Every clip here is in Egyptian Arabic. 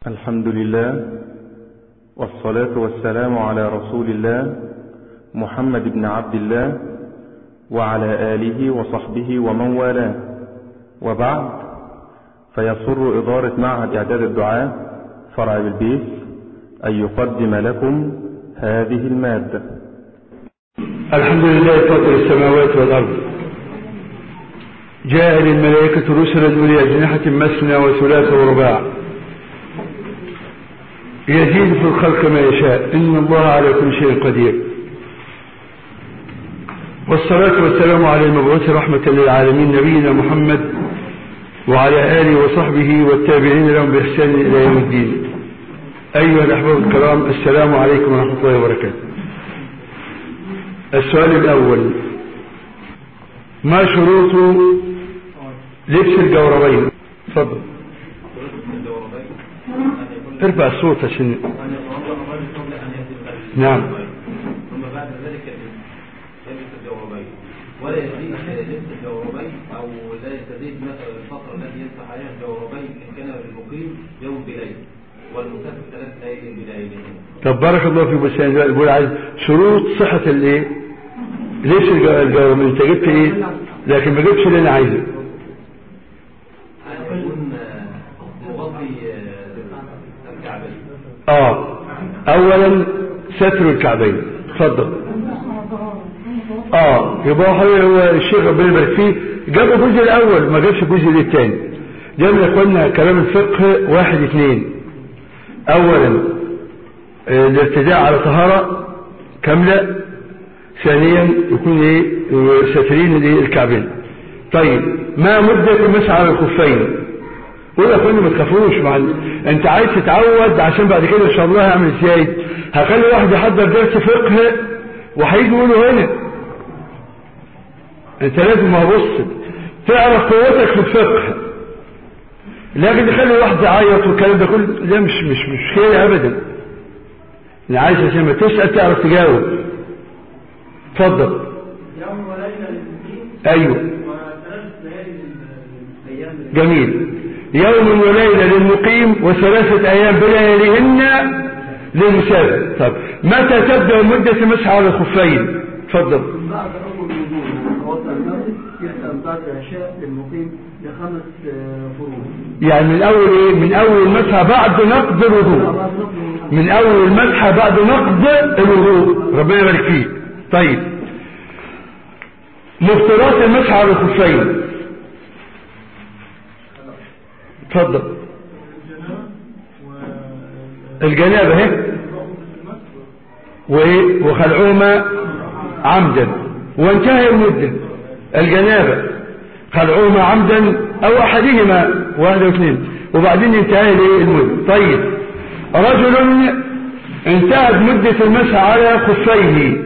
الحمد لله والصلاة والسلام على رسول الله محمد بن عبد الله وعلى آله وصحبه ومن والاه وبعد فيسر إدارة معهد إعداد الدعاء فرع بالبيت أن يقدم لكم هذه المادة الحمد لله فاطر السماوات والأرض جاء للملائكة رسلا أولي أجنحة مثنى وثلاث ورباع يزيد في الخلق ما يشاء إن الله على كل شيء قدير والصلاة والسلام على المبعوث رحمة للعالمين نبينا محمد وعلى آله وصحبه والتابعين لهم بإحسان إلى يوم الدين أيها الأحباب الكرام السلام عليكم ورحمة الله وبركاته السؤال الأول ما شروط لبس الجوربين تفضل ارفع الصوت عشان نعم ثم بعد ذلك يلبس الجوربين ولا يزيد لبس الجوربين او لا يستزيد مثلا الفتره التي يلبس عليها الجوربين ان كان للمقيم يوم بليل والمسافر ثلاث ليال بليلين طب بارك الله فيك بس يعني بقول عايز شروط صحة الايه ليش الجوربين انت جبت ايه لكن ما جبتش اللي انا عايزه أن يكون مغطي الكعبين اه اولا ستر الكعبين اتفضل اه يبقى هو هو الشيخ ربنا يبارك فيه جاب الجزء الاول ما جابش الجزء الثاني ده من اخواننا كلام الفقه واحد اثنين اولا آه، الارتداء على طهارة كاملة ثانيا يكون ايه ساترين الايه الكعبين طيب ما مدة المسح على الخفين قول يا اخواني ما تخافوش مع ال- انت عايز تتعود عشان بعد كده ان شاء الله هعمل ازاي هخلي واحد يحضر درس فقه وهيجي يقوله هنا انت لازم ما بص تعرف قوتك في الفقه لكن تخلي واحد يعيط والكلام ده كله ده مش مش مش خير ابدا انا عايز عشان ما تسال تعرف تجاوب اتفضل يوم وليلة للمقيم ايوه وثلاث ليالي للأيام جميل يوم وليلة للمقيم وثلاثة أيام بلياليهن للمسافر طب متى تبدأ مدة المسح على الخفين تفضل بعد أول وضوء توضأ المغرب يبدأ بعد العشاء للمقيم لخمس آه، فروض يعني من أول إيه من أول المسح بعد نقض الوضوء بعد نقل من أول المسح بعد نقض الوضوء ربنا يبارك فيك طيب مفترات المسح على الخفين تفضل الجنابة اهي وايه وخلعهما عمدا وانتهى المدة الجنابة خلعهما عمدا او احدهما واحد او اثنين وبعدين انتهى الايه المدة طيب رجل انتهت مدة المسح على خفيه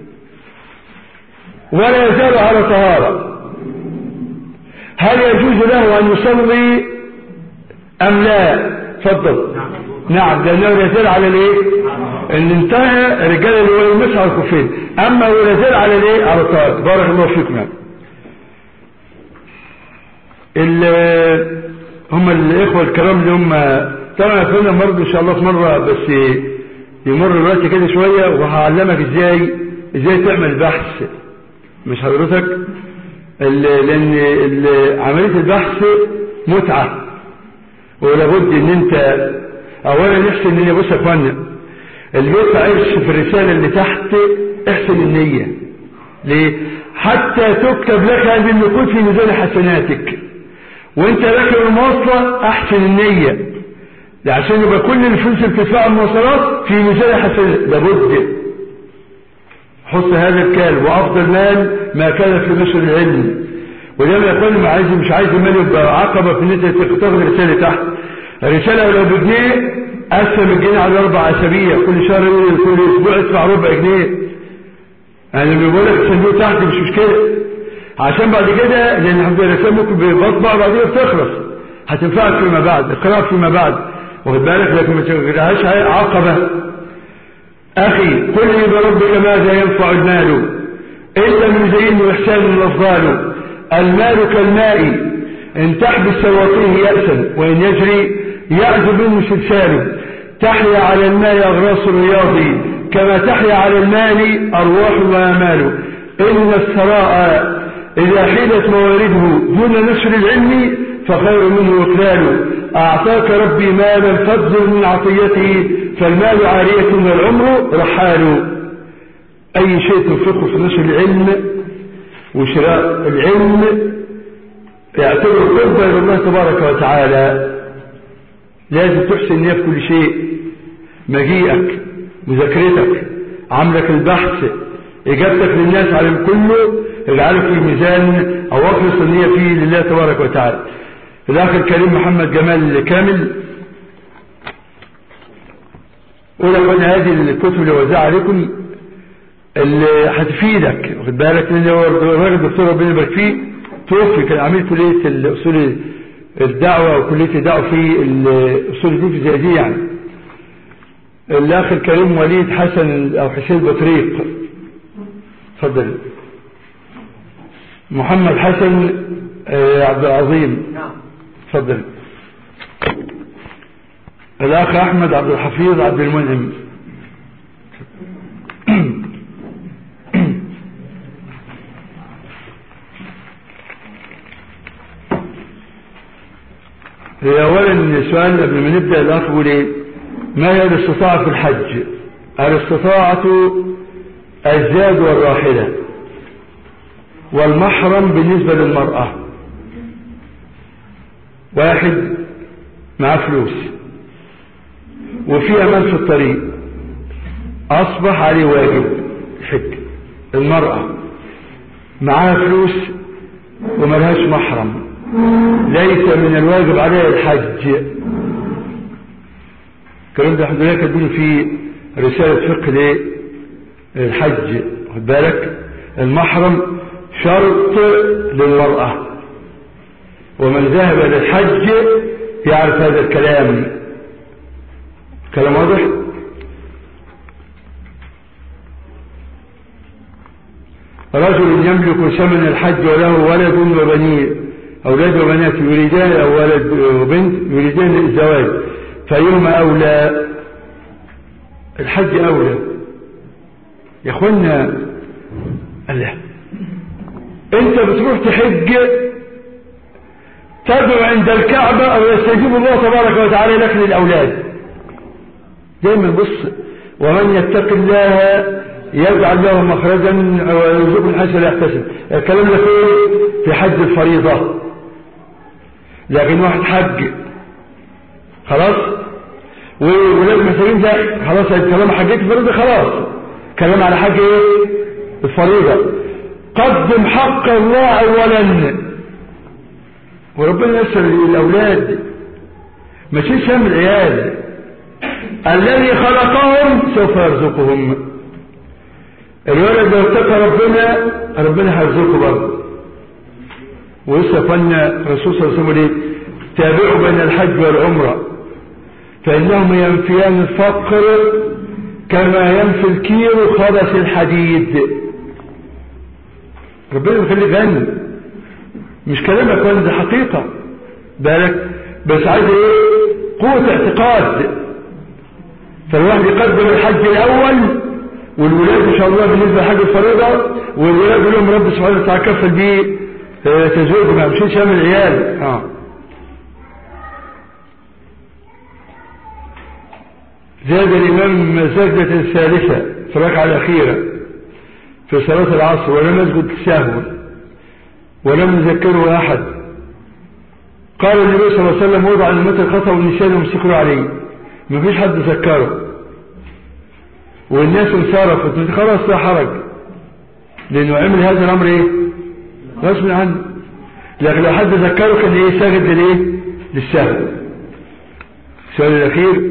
ولا يزال على طهارة هل يجوز له ان يصلي ام لا تفضل نعم لانه لا يزال على الايه ان انتهى الرجال اللي هو المسح على الخفين اما هو لا يزال على الايه على الطهارة بارك الله فيكم يعني. ال- هم الاخوه الكرام اللي هم طبعا اخوانا برضه ان شاء الله في مره بس يمر الوقت كده شويه وهعلمك ازاي ازاي تعمل بحث مش حضرتك ال- لان ال- عمليه البحث متعه ولابد ان انت اولا نحسن النيه بص يا اخوانا اللي بيدفع قرش في الرساله اللي تحت احسن النيه ليه حتى تكتب لك هذه النقود في ميزان حسناتك وانت راكب المواصله احسن النيه ده عشان يبقى كل الفلوس اللي بتدفعها المواصلات في ميزان حسنات لابد حط هذا الكال وافضل مال ما كان في نشر العلم وده ما يقول ما عايز مش عايز المال يبقى عقبه في ان انت تاخد رساله تحت الرساله لو بجنيه قسم الجنيه على اربع اسابيع كل شهر كل اسبوع ادفع ربع جنيه يعني لما بيقول لك الصندوق تحت مش مشكله عشان بعد كده لان الحمد لله الرساله ممكن بطبع بعد كده بتخلص هتنفعك فيما بعد القراءه فيما بعد واخد بالك لكن ما تجعلهاش عقبه أخي قل لي بربك ماذا ينفع المال إلا من زين وإحسان الأفضال المال كالماء إن تحبس سواطيه يأسا وإن يجري يعزب منه سلساله تحيا على الماء أغراس الرياض كما تحيا على المال أرواح وآمال إن الثراء إذا حيلت موارده دون نشر العلم فخير منه إقلال أعطاك ربي مالا فابذل من عطيته فالمال عارية والعمر رحال أي شيء تنفقه في نشر العلم وشراء العلم يعتبر قربة إلى الله تبارك وتعالى لازم تحسن نية في كل شيء مجيئك مذاكرتك عملك البحث إجابتك للناس على كله اجعله في ميزان أو أخلص النية فيه لله تبارك وتعالى الأخ الكريم محمد جمال كامل ولو أن هذه الكتب اللي وزعها عليكم اللي هتفيدك واخد بالك لأن هو الراجل الدكتور ربنا يبارك فيه توفي كان عميد كلية الأصول الدعوة وكلية الدعوة في الأصول الدين في زي دي يعني الأخ الكريم وليد حسن أو حسين بطريق تفضل محمد حسن عبد العظيم نعم تفضل الأخ أحمد عبد الحفيظ عبد المنعم أولا سؤال قبل ما نبدأ الأخ يقول إيه ما هي الاستطاعة في الحج الاستطاعة الزاد والراحلة والمحرم بالنسبة للمرأة واحد معاه فلوس وفي أمان في الطريق أصبح عليه واجب الحج المرأة معاها فلوس وملهاش محرم ليس من الواجب عليها الحج الكلام ده الحمد لله كاتبينه في رسالة فقه ليه الحج خد بالك المحرم شرط للمرأة ومن ذهب للحج يعرف هذا الكلام كلام واضح رجل يملك ثمن الحج وله ولد وبنيه أولاد وبنات يريدان أو ولد وبنت يريدان الزواج فيوم أولى الحج أولى يا أخوانا الله أنت بتروح تحج تدعو عند الكعبة أو يستجيب الله تبارك وتعالى لك للأولاد دايما بص ومن يتق الله يجعل له مخرجا ويرزقه من حيث لا يحتسب الكلام ده فين في حج الفريضة لكن واحد حج خلاص وولاد المسلمين ده خلاص طالما حجيت الفريضة خلاص كلام على حج ايه الفريضة قدم حق الله اولا وربنا يسر للاولاد ما تشيلش هم العيال الذي خلقهم سوف يرزقهم الولد لو اتقى ربنا ربنا هيرزقه برضه ويسأل الرسول صلى الله عليه وسلم تابعوا بين الحج والعمرة فإنهما ينفيان الفقر كما ينفي الكير خبث الحديد ربنا يخليك غني مش كلامك ولا ده حقيقة بالك بس عايز ايه قوة اعتقاد فالواحد يقدم الحج الأول والولاد إن شاء الله بالنسبة لحج الفريضة والولاد يقول لهم رب سبحانه وتعالى كفل بيه تزوج ما مشيش هم العيال اه زاد الإمام سجدة الثالثة في الركعة الأخيرة في صلاة العصر ولم يسجد سهوا ولم يذكره أحد قال النبي صلى الله عليه وسلم وضع الموت الخطأ والنسيان ومسكروا عليه ما فيش حد ذكره والناس انصرفت خلاص لا حرج لأنه عمل هذا الأمر إيه غصب عنه لكن لو حد ذكره كان إيه ساجد للإيه للسهو السؤال الأخير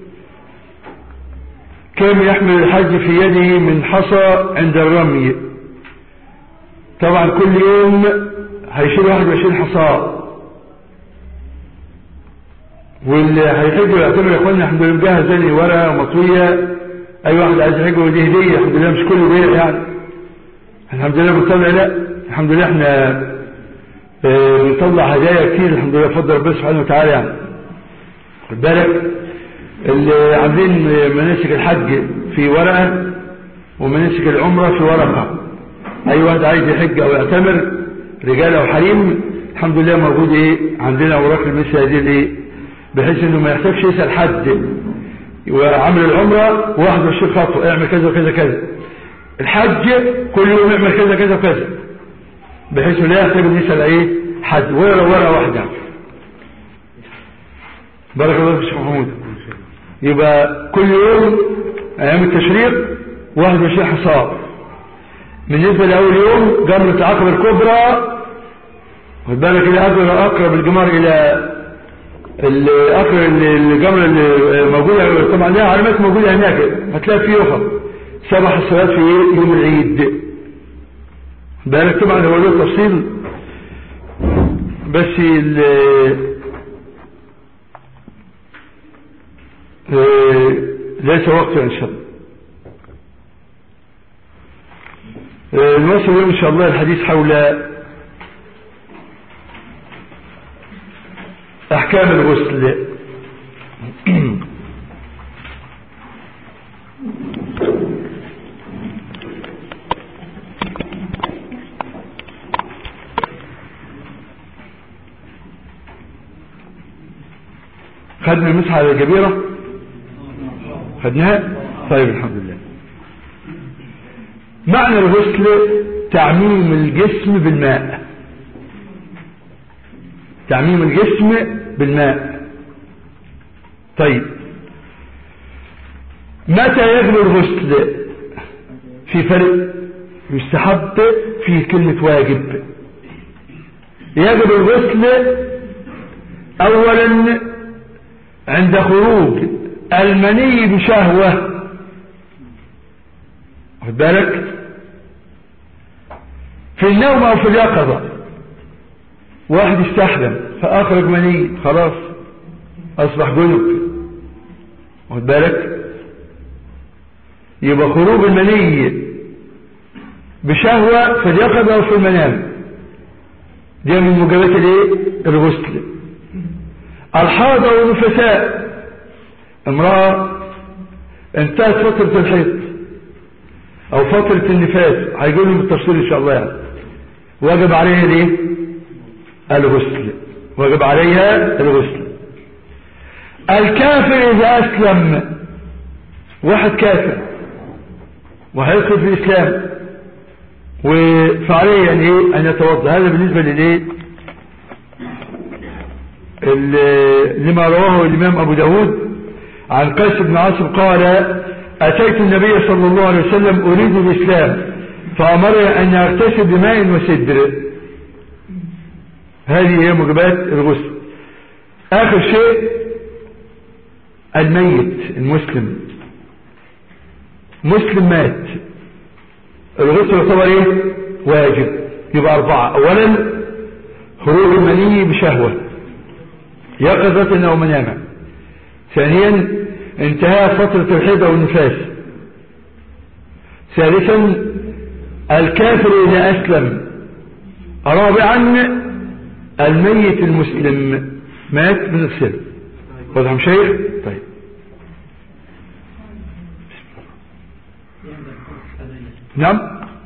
كم يحمل الحج في يده من حصى عند الرمي طبعا كل يوم هيشيل 21 حصى واللي هيحج ويعتبر يا اخوانا الحمد لله مجهز زي ورقه ومطويه اي واحد عايز يحج ودي هديه الحمد لله مش كله بيع يعني الحمد لله بنطلع لا الحمد لله احنا اه بنطلع هدايا كتير الحمد لله بفضل ربنا سبحانه وتعالى يعني خد بالك اللي عاملين مناسك الحج في ورقة ومناسك العمرة في ورقة أي واحد عايز يحج أو يعتمر رجال أو حريم الحمد لله موجود إيه عندنا أوراق مثل هذه الإيه بحيث إنه ما يحتاجش يسأل حد وعمل العمرة 21 خطوة اعمل كذا وكذا كذا الحج كل يوم اعمل كذا كذا وكذا بحيث لا يحتاج ان يسأل ايه حد ولا ورقة واحدة بارك الله في الشيخ محمود يبقى كل يوم ايام التشريق 21 حصار بالنسبة لأول يوم جمرة العقبة الكبرى خد بالك إلى أقرب أقرب الجمار إلى الأقرب الجمرة اللي موجودة طبعا لها علامات موجودة هناك هتلاقي فيه أخر سبع حصارات في يوم العيد بالك طبعا هو له تفصيل بس ال ليس وقت ان شاء الله نواصل اليوم ان شاء الله الحديث حول احكام الغسل خدنا المسحة على الجبيرة خدناها طيب الحمد لله معنى الغسل تعميم الجسم بالماء تعميم الجسم بالماء طيب متى يجب الغسل في فرق يستحب في كلمة واجب يجب الغسل اولا عند خروج المني بشهوة خد بالك في النوم او في اليقظة واحد استحلم فاخرج مني خلاص اصبح جنب خد بالك يبقى خروج المني بشهوة في اليقظة او في المنام دي من موجبات الايه الغسل الحاضة والنفساء امرأة انتهت فترة الحيض او فترة النفاس هيقولوا بالتفصيل ان شاء الله يعني واجب عليها الايه الغسل واجب عليها الغسل الكافر اذا اسلم واحد كافر وهيدخل في الاسلام وفعليه يعني ايه ان يتوضا هذا بالنسبه للايه لما رواه الامام ابو داود عن قيس بن عاصم قال اتيت النبي صلى الله عليه وسلم اريد الاسلام فامرني ان اغتسل بماء وسدر هذه هي موجبات الغسل اخر شيء الميت المسلم مسلم مات الغسل يعتبر ايه واجب يبقى اربعة اولا خروج المني بشهوة يقظة او مناما ثانيا انتهاء فترة الحيض او النفاس ثالثا الكافر اذا اسلم رابعا الميت المسلم مات من السلم واضح يا شيخ طيب نعم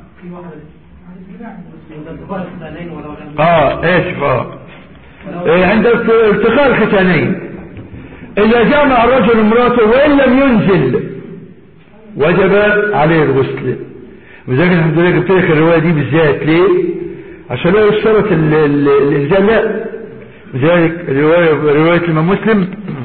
اه اسف اه إيه عند التقاء الختانين اذا جامع الرجل امراته وان لم ينزل وجب عليه الغسل وذلك الحمد لله جبت لك الروايه دي بالذات ليه عشان لا يشترط الانزال لا لذلك روايه روايه الامام مسلم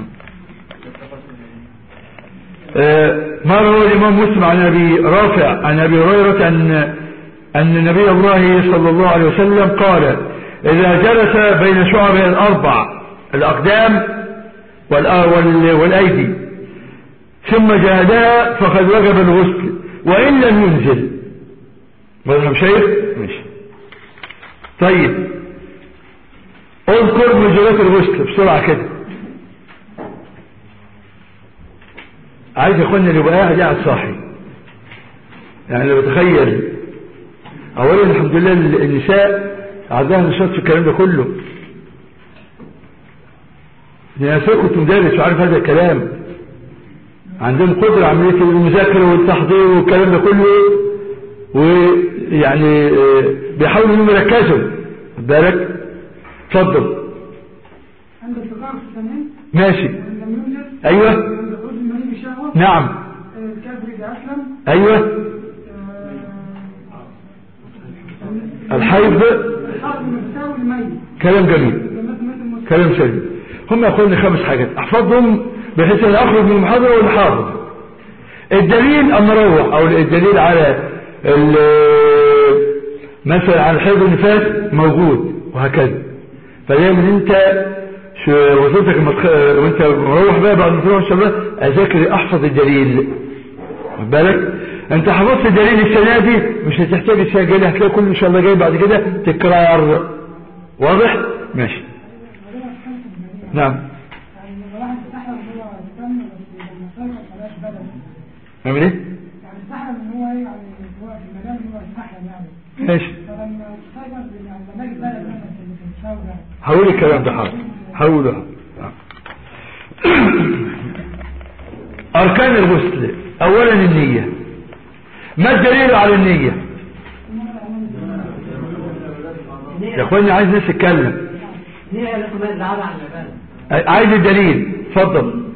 ما روى الإمام مسلم عن أبي رافع عن أبي هريرة أن أن نبي الله صلى الله عليه وسلم قال إذا جلس بين شعب الأربع الأقدام والأيدي ثم جاهدها فقد وجب الغسل وإن لم ينزل ماذا شيخ ماشي طيب اذكر موجبات الغسل بسرعة كده عايز اخوانا اللي يبقى قاعد قاعد صاحي يعني لو بتخيل اولا الحمد لله النساء عندها نشاط في الكلام ده كله انا كنت مدرس وعارف هذا الكلام عندهم قدرة عملية المذاكرة والتحضير والكلام ده كله ويعني آه، بيحاولوا انهم يركزوا خد بالك اتفضل عند التقاء في الثانيين ماشي وإن لم يوجد ايوه عند خروج المني بشهوة نعم آه، الكافر إذا أسلم ايوه آه، الحيض الحاضر المتساوي الميت كلام جميل جماعة الميت المسلم كلام سليم هم يقولون خمس حاجات احفظهم بحيث ان اخرج من المحاضرة والحافظ الدليل المروح او الدليل على ال- مثلا على الحيض والنفاس موجود وهكذا فدايما انت شو- وظيفتك لما تخ- وانت مروح بقى بعد ما تروح ان شاء الله اذاكر احفظ الدليل خد بالك انت حفظت الدليل السنه دي مش هتحتاج السنه الجايه هتلاقي كله ان شاء الله جاي بعد كده تكرار واضح ماشي نعم يعني لما واحد استحرم ان هو يتم بس لما سلم خلاص بدل نعمل ايه يعني استحرم ان هو ايه يعني هو في المنام ان هو استحرم يعني ماشي فلما استيقظ يعني لما يجي بلد مثلا في المساوي يعني هقول الكلام ده حاضر هقوله أركان الغسل أولا النية ما الدليل على النية يا اخواني عايز ناس تتكلم هي لكم العادة عن العبادة عايز الدليل اتفضل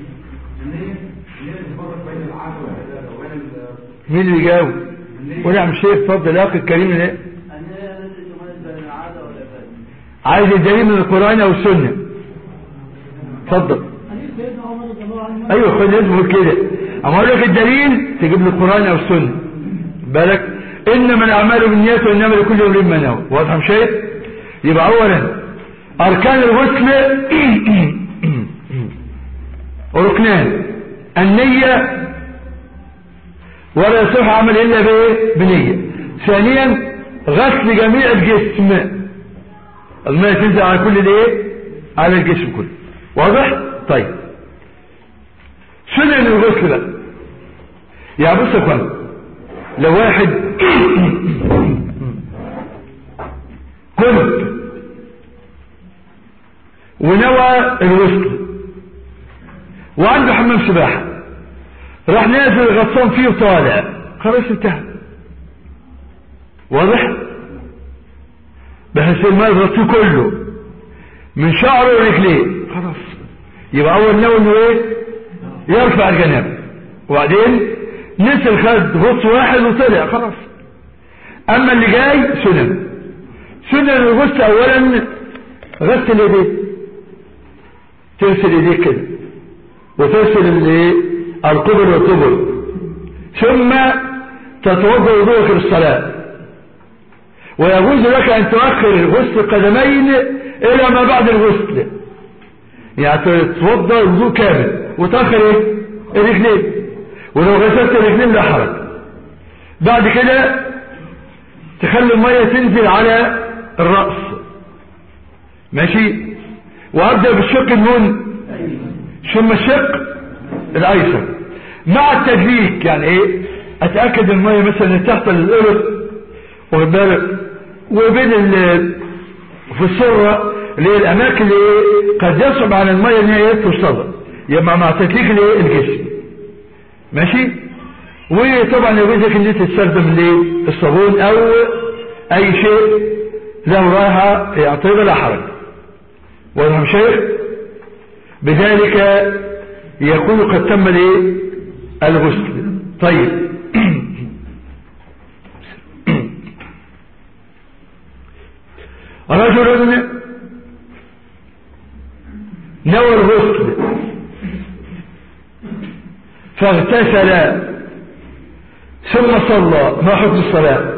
مين اللي يجاوب ونعم شيخ اتفضل يا اخي الكريم ليه النية التي تميز بين العادة والعبادة عايز الدليل من القرآن او السنة اتفضل حديث سيدنا عمر رضي الله عنه ايوه خد لازم اقول كده اما اقول لك الدليل تجيب لي القران او السنه بالك انما الاعمال بالنيات وانما لكل امرئ ما نوى واضح مش شايف يبقى اولا اركان الغسل ركنان النية ولا يصح عمل الا بايه بنية ثانيا غسل جميع الجسم الماء تنزل على كل الايه على الجسم كله واضح طيب سنن الغسل بقى يا بص يا اخوان لو واحد كنت ونوى الغسل وعنده حمام سباحة راح نازل غطسان فيه وطالع خلاص انتهى واضح بحيث الماء يغطيه كله من شعره ورجليه خلاص يبقى اول نوى انه ايه يرفع الجناب وبعدين نزل خد غطس واحد وطلع خلاص اما اللي جاي سنن سنن الغسل اولا غسل ايديك تغسل ايديك كده وتغسل الايه القبل والقبل ثم تتوضا وضوءك للصلاه ويجوز لك ان تؤخر غسل القدمين الى ما بعد الغسل يعني تتوضا وضوء كامل وتأخر ايه الرجلين ولو غسلت الرجلين لا حرج بعد كده تخلي المية تنزل على الرأس ماشي وابدأ بالشق النون ثم الشق الايسر مع التدليك يعني ايه اتأكد المية مثلا تحت الارض واخد بالك وبين ال في السرة اللي هي الاماكن اللي قد يصعب على المية ان هي توصلها يبقى مع تدليك الايه الجسم ماشي وطبعا يجوز لك ان انت تستخدم الايه الصابون او اي شيء له رائحه يعني طيبه لا حرج واضح شيخ بذلك يكون قد تم الايه الغسل طيب رجل نوى الغسل فاغتسل ثم صلى ما حكم الصلاة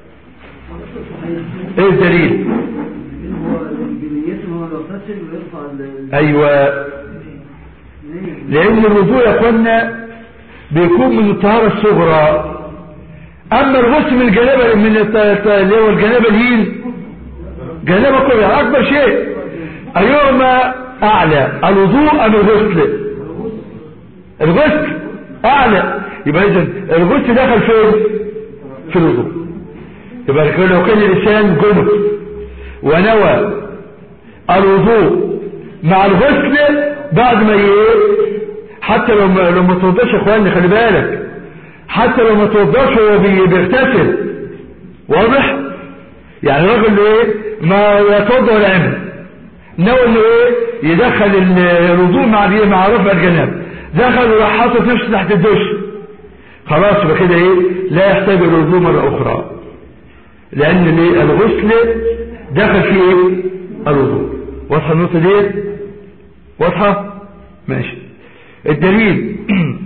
ايه الدليل هو بنيته هو يغتسل ويرفع ال- ايوه النية. لان الوضوء يا اخوانا بيكون من الطهارة الصغرى اما الغسل من الجنابة من الت- الت- اللي هو الجنابة الهين جنابة كلها اكبر شيء ايهما اعلى الوضوء ام الغسل الغسل اعلى يبقى اذا الغسل دخل فين في الوضوء يبقى لو كان الانسان جنب ونوى الوضوء مع الغسل بعد ما ي... حتى لو ما لو ما توضاش يا اخواني خلي بالك حتى لو ما توضاش هو بي- بيغتسل واضح يعني الراجل ايه ما يتوضا ولا يعمل ناوي انه ايه يدخل ال- الوضوء مع الايه مع رفع الجناب دخل وراح حاطط نفسه تحت الدش خلاص يبقى كده ايه لا يحتاج الوضوء مره اخرى لان الايه الغسل دخل فيه ايه الوضوء واضحه النقطه دي واضحه ماشي الدليل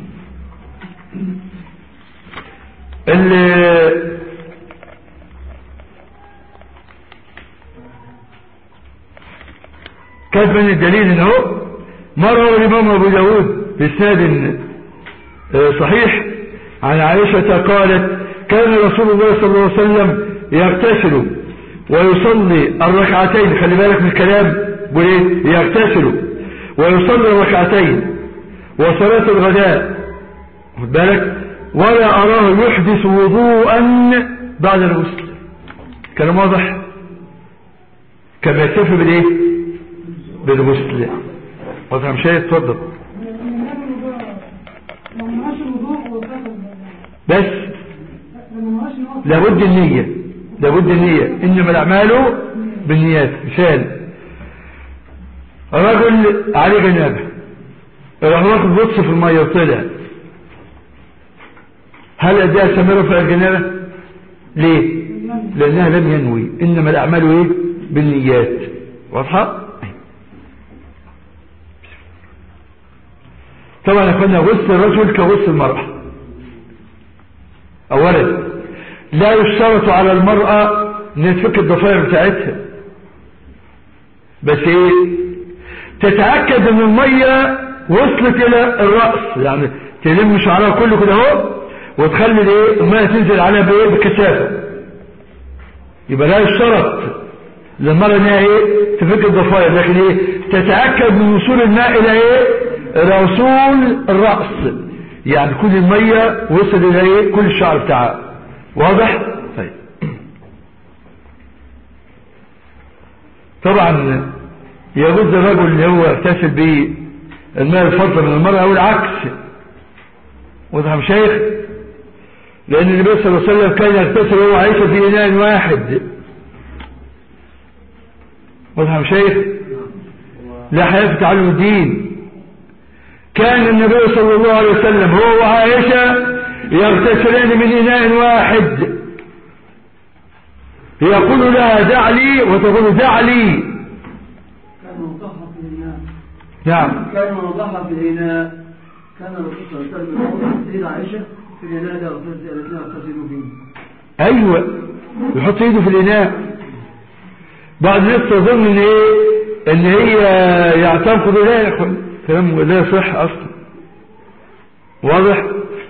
ال- كيف من الدليل ان هو مر الامام ابو داود باسناد آه، صحيح عن عائشة قالت كان رسول الله صلى الله عليه وسلم يغتسل ويصلي الركعتين خلي بالك من الكلام بيقول ايه يغتسل ويصلي الركعتين وصلاة الغداء خد بالك ولا أراه يحدث وضوءا بعد الغسل كلام واضح كما يكتفي بالايه بالغسل واضح مش اتفضل لما معاش الوضوء وتاخد بس لما معاش نقط لابد النية لابد النية إنما الأعمال بالنيات مثال رجل عليه جنابه راح واخد غطس في المية وطلع هل أداء سميره في الجنابة ليه لأنها لم ينوي إنما الأعمال إيه بالنيات واضحة طبعا يا اخوانا غسل الرجل كغسل المرأة اولا لا يشترط على المرأة ان تفك الضفائر بتاعتها بس ايه تتأكد ان المية وصلت الى الرأس يعني تلم شعرها كله كده اهو وتخلي الايه المية تنزل عليها بايه بكثافة يبقى لا يشترط للمرأة انها ايه تفك الضفائر لكن ايه تتأكد من وصول الماء الى ايه الى وصول الرأس يعني كل المية وصل الى ايه كل الشعر بتاعها واضح طيب طبعا يجوز الرجل اللي هو يغتسل به الماء الفضل من المرأة او العكس واضح يا مشايخ لان النبي صلى الله عليه وسلم كان يغتسل وهو عايش في اناء واحد واضح يا مشايخ لا حياة في تعلم الدين كان النبي صلى الله عليه وسلم هو وعائشة يغتسلان من إناء واحد يقول لها دع لي وتقول دع لي كان موضحها في الإناء نعم كان موضحها في الإناء كان الرسول صلى الله عليه وسلم يقول السيدة عائشة في الإناء ده التي يغتسلوا فيه أيوة يحط ايده في الإناء بعض الناس تظن ان ايه ان هي يعتقد لا يا اخوان كلام لا يصح اصلا واضح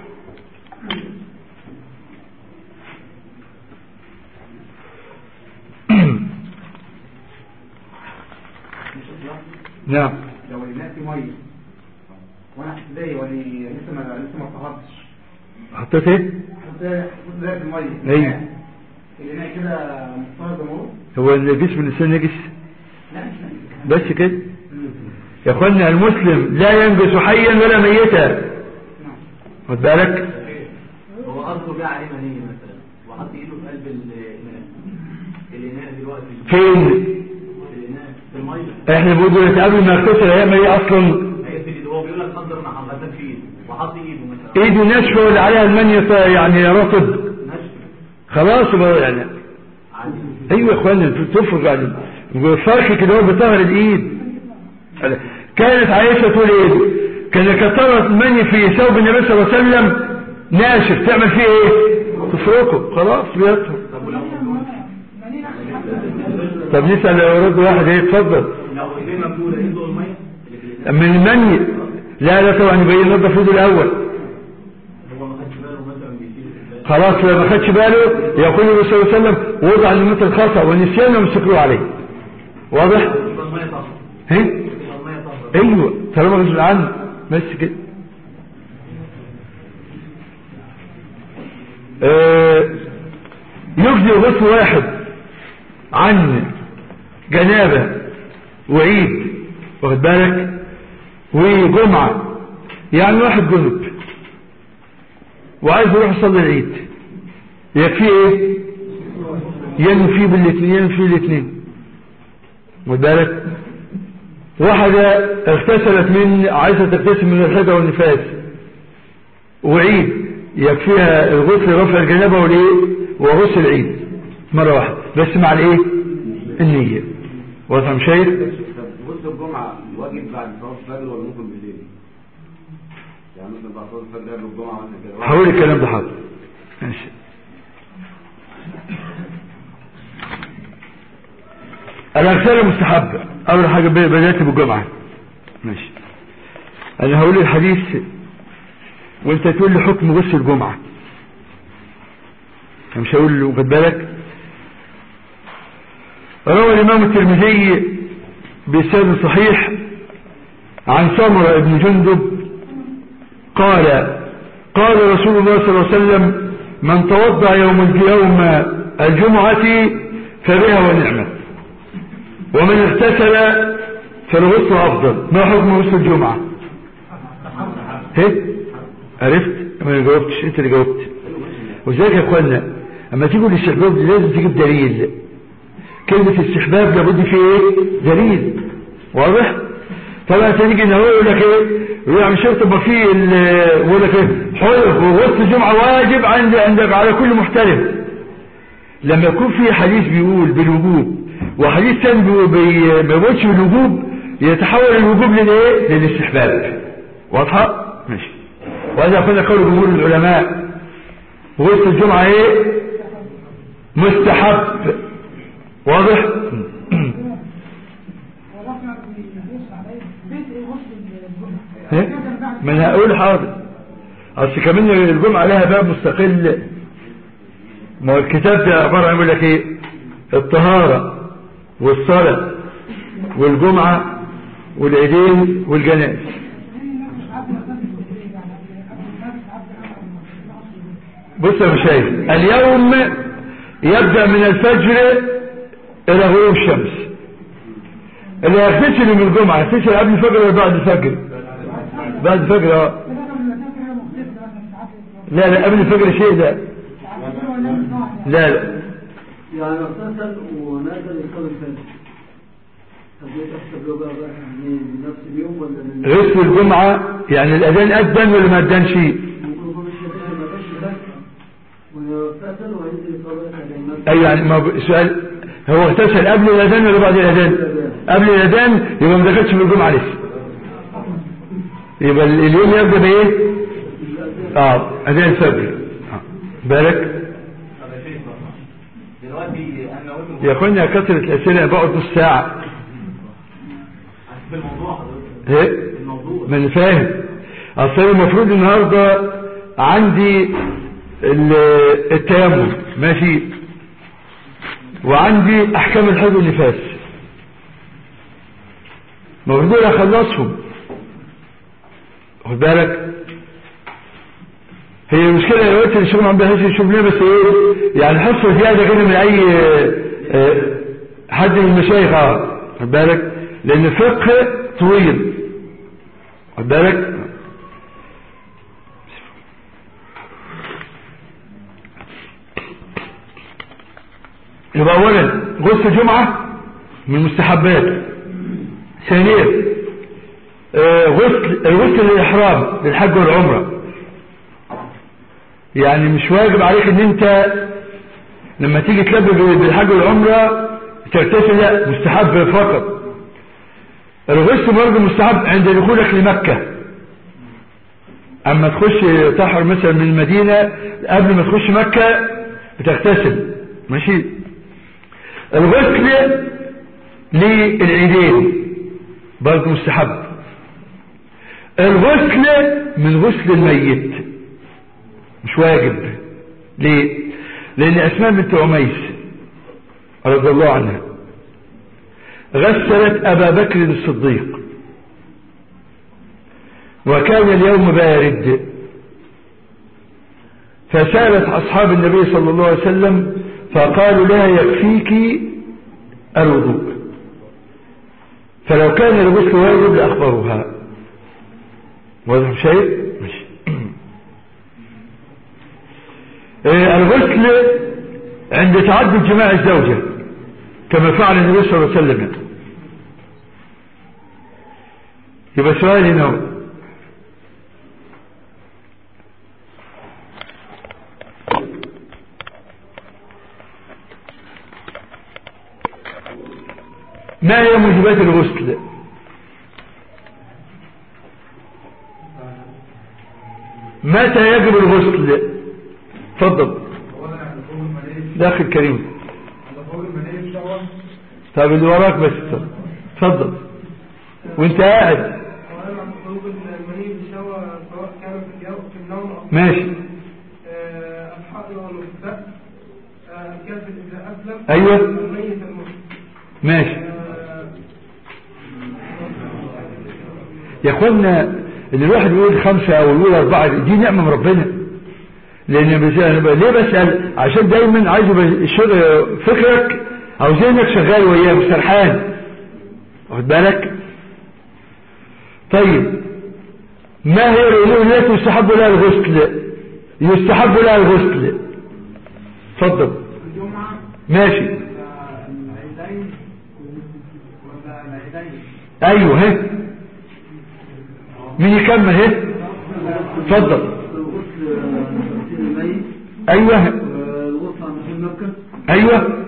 نعم لو الماء في ميه وانا ابتدائي ولي لسه ما لسه ما اتطهرتش حطيت ايه حط حط ده في الميه أيوة. الاناء كده مضطهر زي ما هو هو الجسم الانسان نجس لا مش نجس. بس كده يا اخوانا المسلم لا ينجس حيا ولا ميتا خد بالك هو قصده جه عليه منية مثلا وحط ايده في قلب الاناء الاناء دلوقتي فين الاناء في الميه احنا بنقول نتقابل ما اغتسل ايام ايه اصلا هي في ايده هو بيقول لك قدر ما حضرتك في ايده وحط ايده مثلا ايده ناشفه واللي عليها المنية يعني رطب نشف خلاص بقى يعني عادي ايوه يا اخوانا تفرق يعني الفرق كده هو بطهر الايد كانت عائشة تقول ايه كان كترت المني في ثوب النبي صلى الله عليه وسلم ناشف تعمل فيه ايه تفرقه خلاص بيطهر طب نسأل لو يرد واحد ايه اتفضل لو ايديه مبلوله ايده الميه اللي في الاناء من المني لا لا طبعا يبقى ينظف ايده الاول هو ما خدش باله مثلا بيشيل الإناء. خلاص لو ما خدش باله يقول النبي صلى الله عليه وسلم وضع لمثل الخطأ والنسيان ومسكروه عليه واضح يبقى الميه طهر ها يبقى الميه طهر ايوه طالما غسل عنه بس كده آه، يجزي غسل واحد عن جنابه وعيد واخد بالك وجمعة يعني واحد جنب وعايز يروح يصلي العيد يكفيه ايه ينفي بالاثنين ينفي الاثنين واخد بالك واحدة اغتسلت من عايزة تغتسل من الحيضة والنفاس وعيد يكفيها الغسل رفع الجنابة والايه وغسل العيد مرة واحدة بس مع الايه النية واضح مش شايف غسل الجمعة واجب بعد صلاة الفجر ولا ممكن بالليل؟ يعني مثلا بعد صلاة الفجر قبل الجمعة مثلا كده هقول الكلام ده حاضر ماشي الأغسال المستحبة أول حاجة بدأت بالجمعة ماشي أنا هقول الحديث وأنت تقول لي حكم غسل الجمعة أنا مش هقول له خد بالك روى الإمام الترمذي بسند صحيح عن سمرة بن جندب قال قال رسول الله صلى الله عليه وسلم من توضع يوم يوم الجمعة فبها ونعمة ومن اغتسل فالغسل أفضل ما حكم غسل الجمعة هيك عرفت ما جاوبتش انت اللي جاوبت وذلك يا اخوانا اما تيجوا للاستحباب لازم تجيب دليل كلمة استحباب لابد فيه ايه دليل واضح طبعا تيجي ان هو يقول لك ايه يقول يعني شرط ما في يقول لك ايه حلف وغسل الجمعة واجب عند عندك على كل محترم لما يكون في حديث بيقول بالوجوب وحديث ثاني بيقول بي ما يقولش بالوجوب يتحول الوجوب للايه للاستحباب واضحة ماشي وهذا كنا قول جمهور العلماء غسل الجمعة ايه مستحب واضح إيه؟ ما انا هقول حاضر اصل كمان الجمعة لها باب مستقل ما هو الكتاب ده عبارة عن يقول لك ايه الطهارة والصلاة والجمعة والعيدين والجنائز بص يا مشايخ اليوم يبدأ من الفجر الى غروب الشمس اللي يغتسل من الجمعة يغتسل قبل الفجر ولا بعد الفجر بعد الفجر اه لا لا قبل الفجر شيء لا لا لا يعني اغتسل ونزل يصلي الفجر طب ايه تحسب له بقى بقى من نفس اليوم ولا من غسل الجمعة يعني الأذان أذن ولا ما أذنش ممكن يكون مش يغتسل ما كانش يغتسل ويغتسل وينزل يصلي الفجر أي يعني ما ب- سؤال هو اغتسل قبل الأذان ولا بعد الأذان قبل الأذان يبقى ما دخلش في الجمعة لسه يبقى ال- اليوم يبدأ بإيه اه أذان الفجر آه. بالك طب يا شيخ دلوقتي انا قلت يا اخوانا كثرة الأسئلة بقعد نص ساعة في الموضوع حضرتك ايه الموضوع ما انا فاهم اصل أنا المفروض النهارده عندي ال- التيمم ماشي وعندي احكام الحيض والنفاس المفروض دول اخلصهم خد بالك هي المشكلة يا وقت الشغل عم بهذه الشغلية بس ايه يعني حصة زيادة كده من اي آه، حد من المشايخ اه خد بالك لان الفقه طويل خد بالك يبقى اولا غسل الجمعة من المستحبات ثانيا آه، غسل الغسل للإحرام للحج والعمرة يعني مش واجب عليك ان انت لما تيجي تلبي بالحج والعمرة تغتسل لا مستحب فقط الغسل برضه مستحب عند دخولك لمكة اما تخش تحر مثلا من المدينة قبل ما تخش مكة بتغتسل ماشي الغسل للعيدين برضه مستحب الغسل من غسل الميت مش واجب ليه لان اسماء بنت عميس رضي الله عنها غسلت ابا بكر الصديق وكان اليوم بارد فسالت اصحاب النبي صلى الله عليه وسلم فقالوا لها يكفيك الوضوء فلو كان الغسل واجب لأخبروها واضح شيء ماشي آه، الغسل عند تعدد جماع الزوجة كما فعل النبي صلى الله عليه وسلم يبقى سؤال هنا هو. ما هي موجبات الغسل متى يجب الغسل تفضل داخل كريم طب اللي وراك بس تفضل وانت قاعد وأنا عند خروج المني بالشهوة سواء كان في اليوم في النوم أو ماشي آه، الحائض والمفتاء الكافر إذا أسلم أيوة. الميت المسلم ماشي آه، يا اخوانا ان الواحد يقول خمسة او يقول اربعة دي نعمة من ربنا لان بس- أنا ب- ليه بسأل عشان دايما عايز يبقى الشغل- فكرك او ذهنك شغال وياه مش سرحان واخد بالك طيب ما هي الامور التي يستحب لها الغسل يستحب لها الغسل اتفضل الجمعة ماشي العيدين ولا العيدين ايوه ها مين يكمل ها اتفضل الغسل تغسيل الميت ايوه والغسل عند دخول مكة ايوه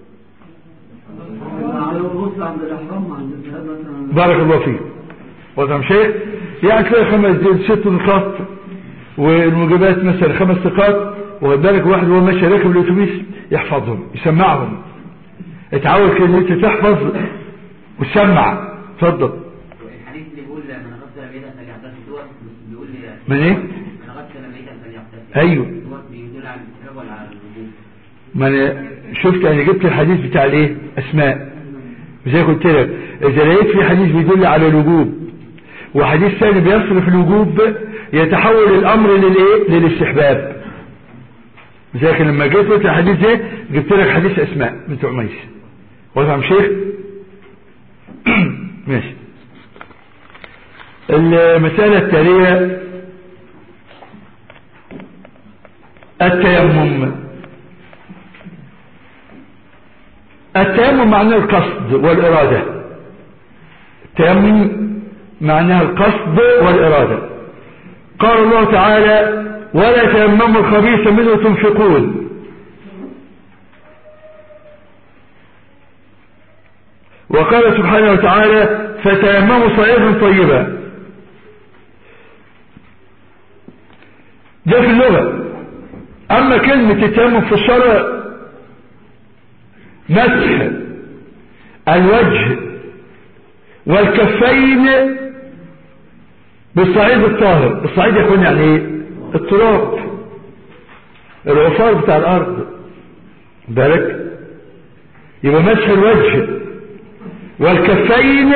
الغسل عند الإحرام عند الذهاب مثلا بارك الله فيك وضع شيء يعني تلاقي خمس ست نقاط والموجبات مثلا خمس نقاط واخد بالك واحد وهو ماشي راكب الاتوبيس يحفظهم يسمعهم اتعود كده ان انت تحفظ وتسمع اتفضل الحديث اللي بيقول من غسل ميتا فليغتسل دوت بيقول لي من ايه؟ من غسل ميتا فليغتسل ايوه. دوت بيدل على الاستحباب ولا على الوجوب ما انا شفت انا جبت الحديث بتاع الايه اسماء زي قلت لك اذا لقيت في حديث بيدل على الوجوب وحديث ثاني بيصرف الوجوب يتحول الامر للايه للاستحباب زي لما جيت قلت الحديث ده جبت لك حديث اسماء بنت عميس وضع شيخ ماشي المسألة التالية التيمم التيمم معناه القصد والإرادة التيمم معناه القصد والإرادة قال الله تعالى ولا تيمموا الخبيث منه تنفقون وقال سبحانه وتعالى فتيمموا صعيدا طيبا ده في اللغة أما كلمة التيمم في الشرع مسح الوجه والكفين بالصعيد الطاهر الصعيد يكون يعني ايه التراب العفار بتاع الارض بالك يبقى مسح الوجه والكفين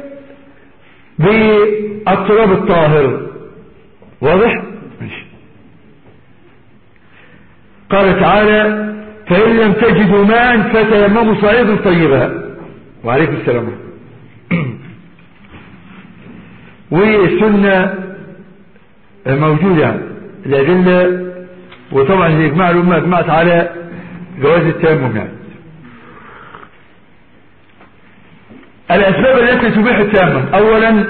بالتراب الطاهر واضح ماشي قال تعالى فإن لم تجدوا ماء فتيمموا صعيدا طيبا وعليكم السلام والسنة موجودة الأدلة وطبعا الإجماع الأمة أجمعت على جواز التيمم يعني الأسباب التي تبيح التيمم أولا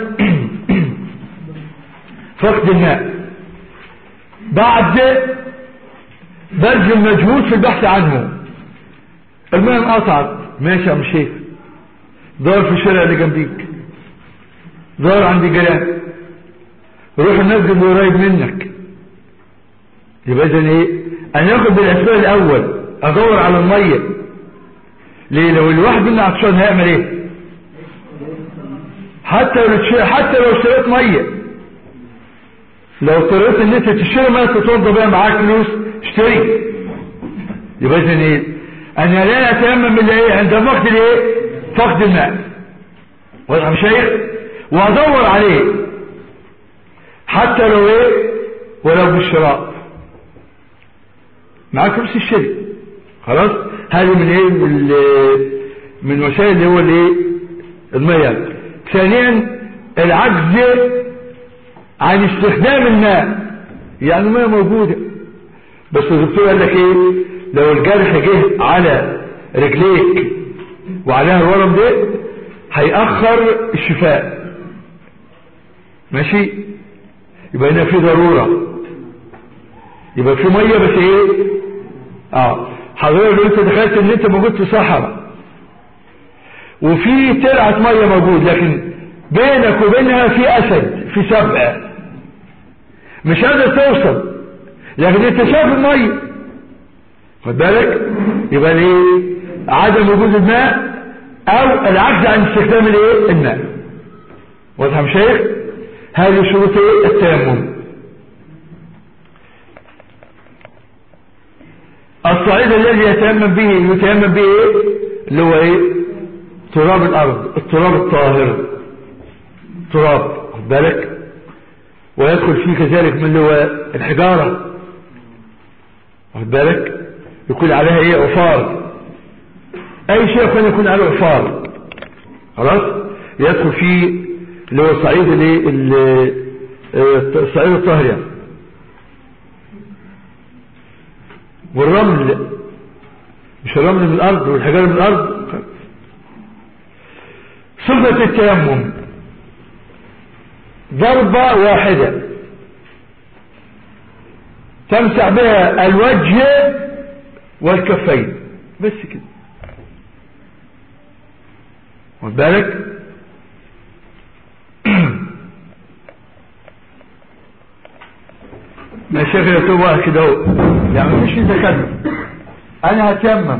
فقد الماء بعد بذل المجهود في البحث عنه الماء انقطعت ماشي يا شيخ دور في الشارع اللي جنبيك دور عند الجيران روح المسجد اللي قريب منك يبقى اذا ايه انا اخد بالاسباب الاول ادور على الميه ليه لو الواحد منا عطشان هيعمل ايه حتى لو تشي... حتى لو اشتريت ميه لو اضطريت ان انت تشتري ميه تتوضى بيها معاك فلوس اشتري يبقى اذا ايه انا لا اتيمم الا ايه عند فقد الايه فقد الماء واضح يا شيخ وادور عليه حتى لو ايه ولو بالشراء معاك فلوس الشري خلاص هذه من ايه من, من وسائل اللي هو الايه المياه ثانيا العجز عن استخدام الماء يعني الماء موجودة بس الدكتور قال لك ايه لو الجرح جه على رجليك وعليها الورم ده هيأخر الشفاء ماشي يبقى هنا في ضرورة يبقى في مية بس ايه اه حضرتك لو انت دخلت ان انت موجود في صحراء وفي ترعة مية موجود لكن بينك وبينها في اسد في سبع مش قادر توصل لكن انت شايف المية خد بالك يبقى ايه عدم وجود الماء او العجز عن استخدام الايه الماء واضح يا شيخ هذه شروط ايه التيمم الصعيد الذي يتيمم به يتيمم به ايه اللي هو ايه تراب الارض التراب الطاهر تراب خد بالك ويدخل فيه كذلك من اللي هو الحجارة خد بالك يكون عليها ايه عفار اي شيء كان يكون عليه عفار خلاص يدخل فيه اللي هو صعيد الايه الصعيد الطاهر يعني والرمل مش الرمل من الارض والحجار من الارض صفة التيمم ضربة واحدة تمسح بها الوجه والكفين بس كده واخد بالك ما شيخ يتوبها كده اهو يعني مش انت كده انا هتيمم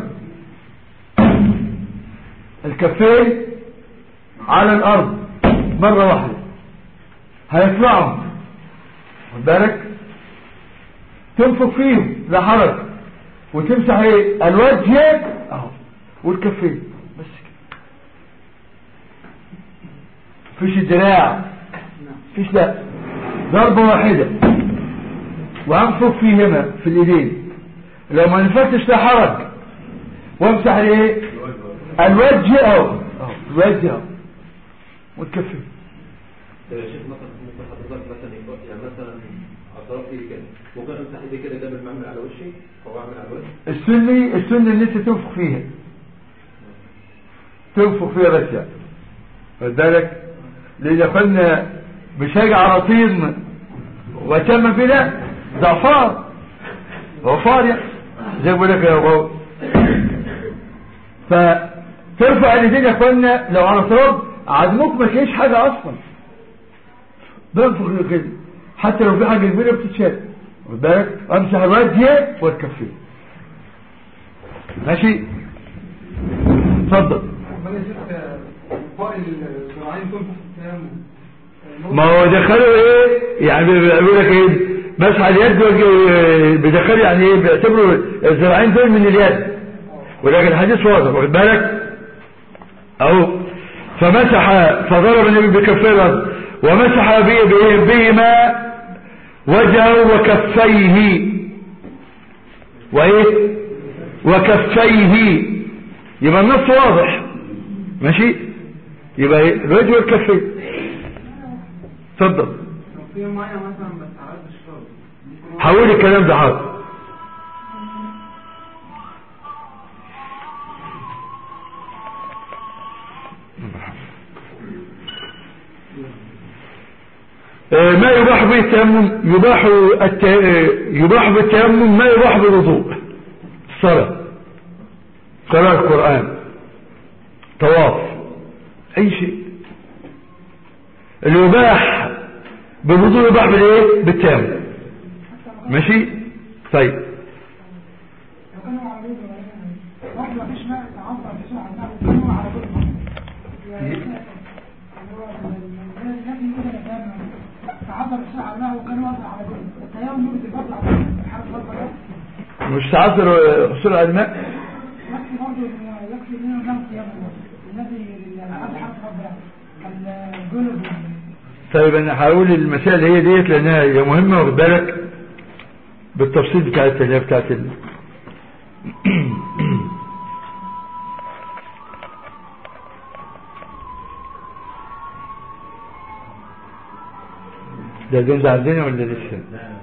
الكفين على الارض مرة واحدة هيطلعوا خد بالك تنفخ فيهم لا حرج وتمسح ايه الوجه اهو والكفين بس كده فيش الدراع فيش لا ضربة واحدة وانفخ فيهما في الايدين لو ما نفختش لا حرج وامسح الايه الوجه اهو اهو الوجه اهو والكفين يا شيخ مثلا ممكن حضرتك مثلا يبقى يعني مثلا اطراف ايدي كده ممكن امسح ايدي كده قبل ما اعمل على وشي او اعمل على الوجه السني السني ان انت تنفخ فيها تنفخ فيها بس يعني خد بالك لان قلنا مش هاجي على طين وتم بلا ضعفار غفار يعني زي ما بقول لك يا غو فترفع اليدين يا اخوانا لو على تراب عدموك ما تلاقيش حاجه اصلا بنفخ كده حتى لو في حاجه كبيره بتتشال خد بالك امسح الوجه والكفين ماشي اتفضل امال يا شيخ باقي الذراعين تنفخ في التيمم ما هو دخلوا ايه يعني بيقول لك ايه مسح اليد وجه- بيدخلوا يعني ايه بيعتبروا الذراعين دول من اليد ولكن الحديث واضح واخد بالك اهو فمسح فضرب النبي بكفيه الارض ومسح به- به- بهما وجهه وكفيه وايه وكفيه يبقى النص واضح ماشي يبقى ايه الوجه والكفين اتفضل لو في ميه مثلا بس على قد الشرب ممكن حول الكلام ده حاضر آه، ما يباح به التيمم يباح الت... آه، يباح بالتيمم ما يباح بالوضوء الصلاة قراءة القرآن طواف أي شيء اللي يباح بالوضوء يباح بالايه بالتيمم ماشي طيب لو كانوا على بيت ولا برضه مفيش ماء تعبر بسرعه الماء كانوا على بيت يعني هو الذي يقول لك تعبر بسرعه الماء وكانوا واقع على بيت التيمم ممكن يفضل على بيت الحرب الفضل ده مش تعذر آه، حصول على الماء يكفي برضه إن- يكفي انه نام قيامه الذي عند حرب ربنا الجنب طيب انا هقول المسائل هي ديت لانها هي مهمه واخد بالك بالتفصيل بتاعت اللي هي بتاعت ال... ده الجون ده عندنا ولا لسه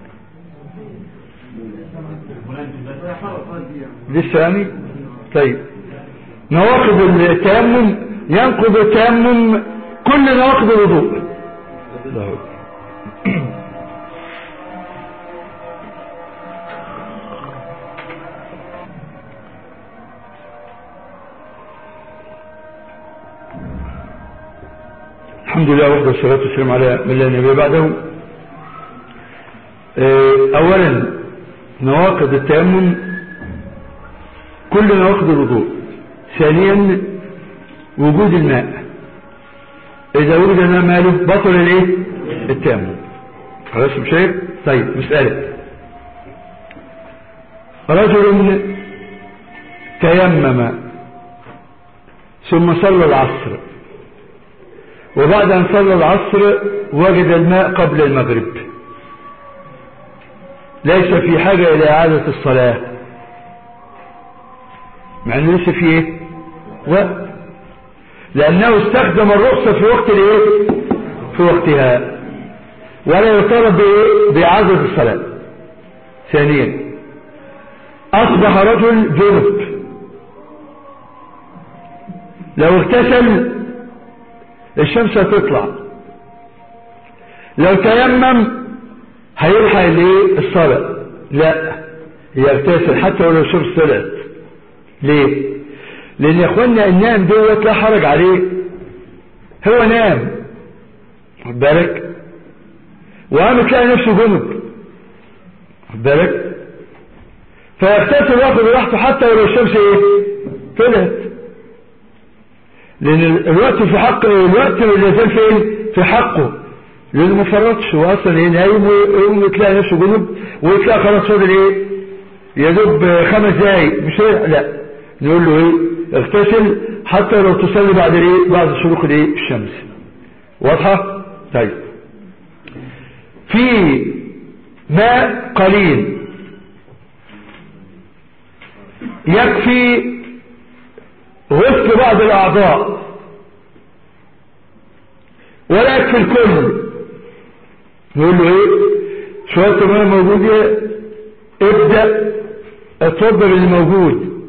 لسه يعني طيب نواقض التيمم ينقض التيمم كل نواقض الوضوء الله أكبر. الحمد لله وحده والصلاة والسلام على من لا نبي بعده آه، أولا نواقض التيمم كل نواقض الوضوء ثانيا وجود الماء إذا وجد الماء ماله بطل الايه التيمم خلاص مش شايف طيب مسألة رجل تيمم ثم صلى العصر وبعد أن صلى العصر وجد الماء قبل المغرب ليس في حاجة إلى إعادة الصلاة مع أنه ليس في إيه وقت لأنه استخدم الرخصة في وقت الإيه في وقتها ولا يطالب بإيه بإعادة الصلاة ثانيا أصبح رجل جنب لو اغتسل الشمس هتطلع لو تيمم هيلحق الايه الصلاة لا يغتسل حتى ولو الشمس طلعت ليه لان يا اخوانا النام دوت لا حرج عليه هو نام خد بالك وقام تلاقي نفسه جنب خد بالك فيغتسل وياخد راحته حتى ولو الشمس ايه طلعت لان الوقت في حق الوقت اللي زال فين في حقه لانه ما فرطش هو اصلا ايه نايم ويقوم يتلاقي نفسه جنب ويتلاقي خلاص فاضل ايه يا دوب خمس دقايق مش هي- لا نقول له ايه اغتسل حتى لو تصلي بعد الايه بعد شروق الايه الشمس واضحه طيب في ماء قليل يكفي غسل بعض الأعضاء ولا يكفي الكل نقول له ايه شوية مية موجودة ابدأ اتفضل اللي موجود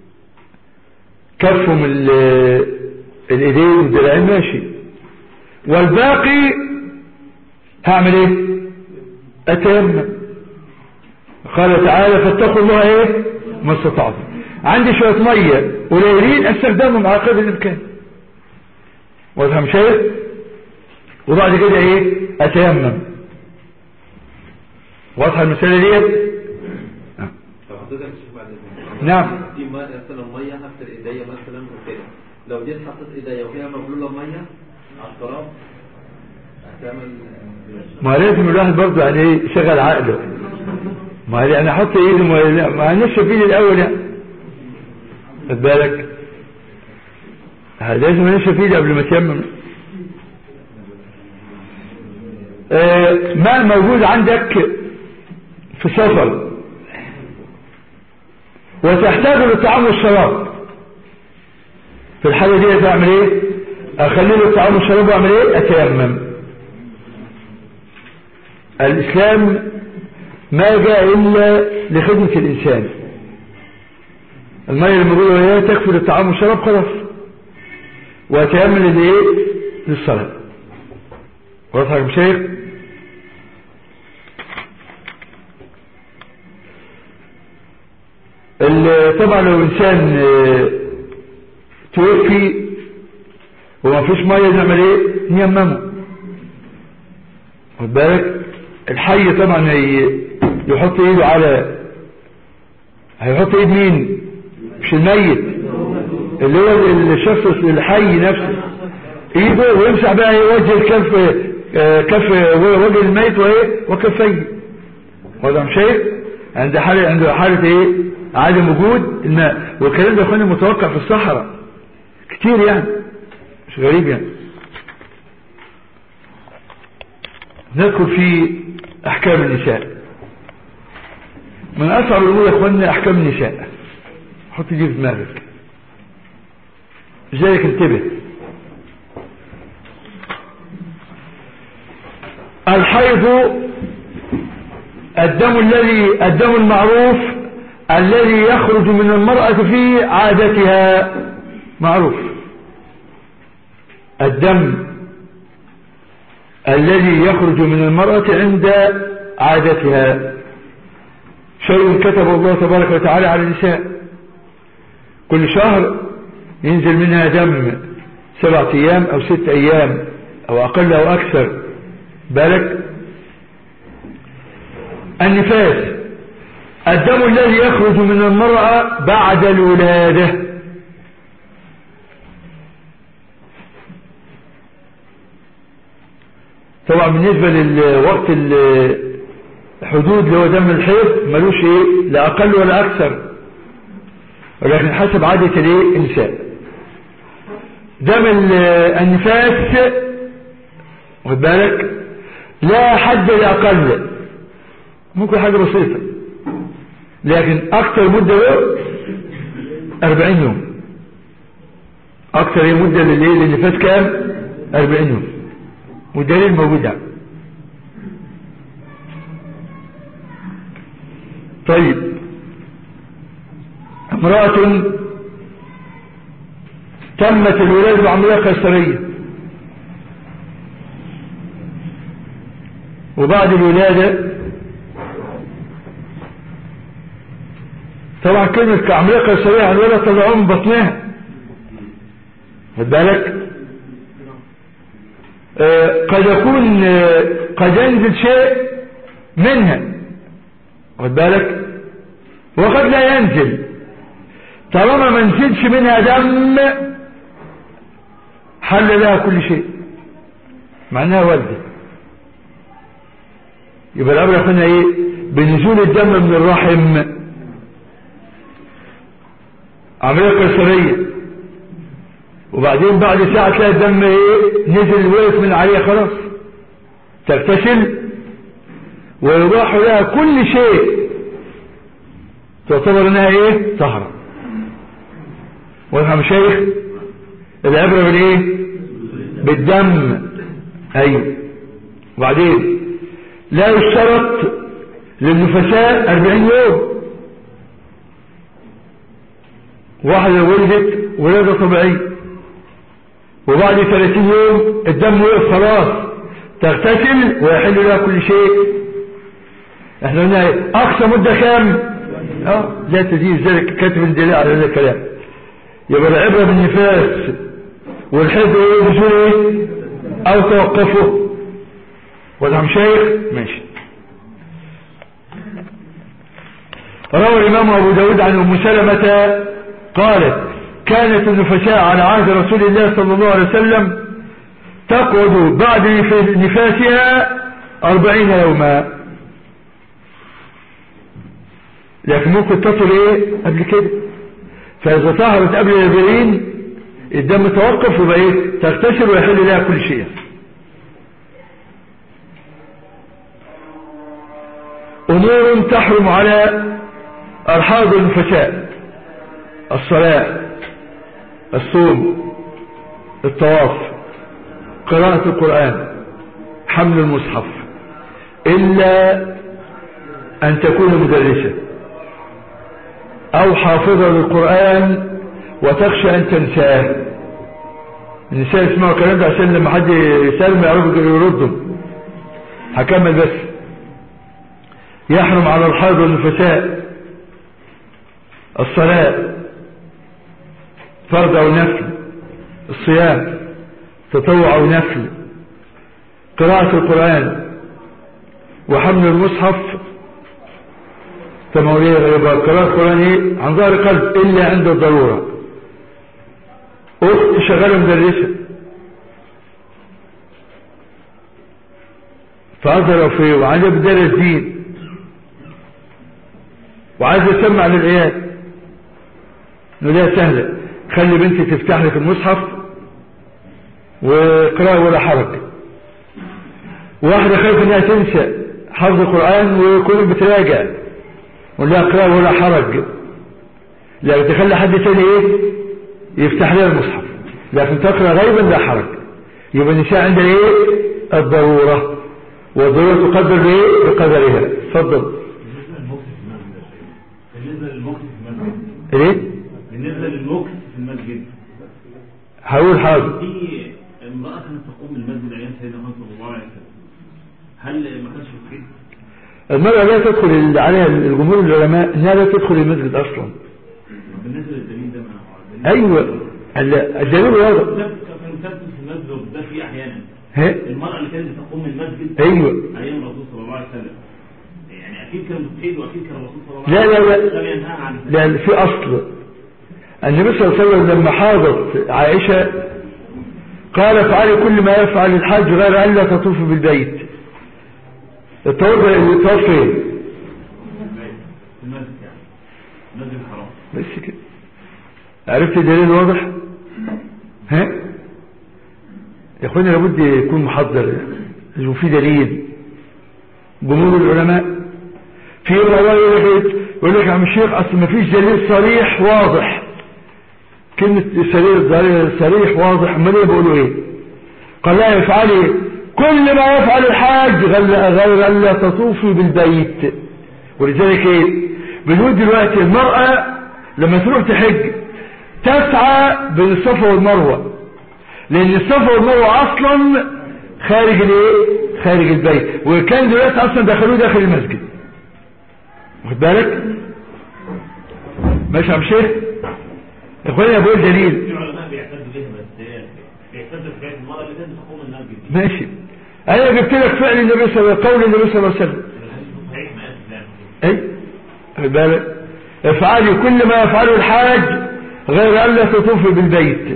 كفهم ال- الايدين والدراعين ماشي والباقي هعمل ايه اتيمم قال تعالى فاتقوا الله ايه ما استطعتم عندي شوية مية قليلين استخدمهم على قدر الامكان وافهم شيء وبعد كده ايه اتيمم واضحة المسألة ديت طب حضرتك تشوف بعد إذنك. نعم. في ماء مثلا ميه هغسل ايديا مثلا وكده لو جيت حطيت ايديا وهي مبلوله ميه على التراب هتعمل ما لازم الواحد برضه يعني ايه يشغل عقله ما هي انا احط ايدي ما لا، ما نفسي في ايدي الاول يعني خد بالك ها، لازم انشف ايدي قبل ما اتيمم آه، ماء موجود عندك في سفر وتحتاج للطعام والشراب في الحالة دي تعمل ايه اخلي له الطعام والشراب واعمل ايه اتيمم الإسلام ما جاء إلا لخدمة الإنسان المية اللي موجودة وهي تكفي للطعام والشراب خلاص وتيمم للإيه للصلاة واضح يا شيخ ال- طبعا لو إنسان آه، توفي وما فيش مية نعمل إيه نيممه خد بالك الحي طبعا هي يحط ايده على هيحط ايد مين مش الميت اللي هو الشخص الحي نفسه ايده ويمسح بقى ايه وجه الكف آه، كف وجه الميت وايه وكفيه وده مش شايف عند حالة عند حالة ايه عدم وجود الماء والكلام ده يا اخواني متوقع في الصحراء كتير يعني مش غريب يعني ندخل في احكام النساء من اصعب الامور يا اخواننا احكام النساء حط دي في دماغك لذلك انتبه الحيض الدم الذي الدم المعروف الذي يخرج من المرأة في عادتها معروف الدم الذي يخرج من المرأة عند عادتها شيء كتب الله تبارك وتعالى على النساء كل شهر ينزل منها دم سبعة أيام أو ست أيام أو أقل أو أكثر بالك النفاس الدم الذي يخرج من المرأة بعد الولادة طبعا بالنسبة للوقت الحدود اللي هو دم الحيض ملوش ايه لا اقل ولا اكثر ولكن حسب عادة الايه النساء دم النفاس واخد بالك لا حد لاقل ممكن حاجة بسيطة لكن اكثر مدة له 40 يوم اكثر مدة للايه للنفاس كام 40 يوم ودليل موجود يعني. طيب امرأة تمت الولادة بعملية قيصرية وبعد الولادة طبعا كلمة كعملية قيصرية عن الولد طلعوه من بطنها خد بالك آه قد يكون آه قد ينزل شيء منها خد بالك وقد لا ينزل طالما ما نزلش منها دم حل لها كل شيء مع انها والده يبقى الامر يا ايه بنزول الدم من الرحم عمليه قيصريه وبعدين بعد ساعه تلاقي الدم ايه نزل وقف من عليها خلاص تغتسل ويباح لها كل شيء تعتبر انها ايه طهرة وافهم شيخ العبرة بالايه بالدم ايوه وبعدين لا يشترط للنفساء 40 يوم واحدة ولدت ولادة طبيعية وبعد 30 يوم الدم وقف خلاص تغتسل ويحل لها كل شيء احنا قلنا ايه اقصى مدة كام اه لا تزيد ذلك كاتب الدليل على هذا الكلام يبقى العبرة بالنفاس والحيض ايه بشور ايه او توقفه ولا شيخ ماشي روى الامام ابو داود عن ام سلمة قالت كانت النفساء على عهد رسول الله صلى الله عليه وسلم تقعد بعد نفاسها أربعين يوما لكن ممكن تصل ايه قبل كده فاذا طهرت قبل الاربعين الدم توقف ويبقى ايه تغتسل ويحل لها كل شيء امور تحرم على ارحاض النفساء الصلاة الصوم الطواف قراءة القرآن حمل المصحف إلا أن تكون مدرسة أو حافظة للقرآن وتخشى أن تنساه النساء يسمعوا الكلام ده عشان لما حد يسأل ما يعرفوا يردهم هكمل بس يحرم على الحائض والنفساء الصلاة فرض أو نفل الصيام تطوع أو نفل قراءة القرآن وحمل المصحف تمولية غيبات قراءة القرآن ايه عن ظهر قلب إلا عند الضرورة أخت شغالة مدرسة فأظهر فيه وعايزة بدرس دين وعايزة تسمع للعيال انه ده سهلة خلي بنتي تفتح لك المصحف وقراءة ولا حرج واحدة خايفة انها تنسى حفظ القرآن ويكون بتراجع ولا قراءة ولا حرج لكن تخلي حد تاني ايه يفتح لها المصحف لكن تقرأ غيبا لا حرج يبقى النساء عندها ايه الضرورة والضرورة تقدر بايه بقدرها اتفضل بالنسبة للمكس في المسجد ايه بالنسبة للمكس في المسجد هقول حاضر في امرأة كانت تقوم المسجد أيام سيدنا محمد صلى الله عليه وسلم هل ما كانش في المرأة لا تدخل عليها الجمهور العلماء انها لا تدخل المسجد اصلا بالنسبة للدليل ده ما ايوه ال- الدليل واضح كان مسجد في المسجد وده في أحيانا ها؟ المرأة اللي كانت تقوم المسجد ايوه أيام الرسول صلى الله عليه وسلم يعني أكيد كان بتعيد وأكيد كان الرسول صلى الله لا عليه لا وسلم لا لم ينهى عن لا في اصل النبي صلى الله عليه وسلم لما حاضت عائشة قال افعلي كل ما يفعل الحاج غير أن لا تطوف بالبيت الطواف الطواف فين في المسجد يعني المسجد الحرام بس كده عرفت الدليل واضح ها يا اخوانا لابد يكون محضر لازم في دليل جمهور العلماء في رواية يقول لك يقول لك يا عم الشيخ اصل ما فيش دليل صريح واضح كلمة صريح صريح واضح امال ايه بيقولوا ايه قال لا يفعلي كل ما يفعل الحاج غير غير ان لا تطوفي بالبيت ولذلك ايه بنقول دلوقتي المرأة لما تروح تحج تسعى بين الصفا والمروة لان الصفا والمروة اصلا خارج الايه خارج البيت وكان دلوقتي اصلا دخلوه داخل المسجد واخد بالك ماشي يا عم شيخ اخواني بقول دليل في علماء بيعتدوا بيها بس بيعتدوا في المرأة اللي كانت تقوم المسجد دي ماشي انا جبت لك فعل النبي صلى الله عليه وسلم قول النبي صلى الله عليه وسلم الحديث صحيح ما أسلم اي خد بالك افعلي كل ما يفعله الحاج غير ان لا تطوفي بالبيت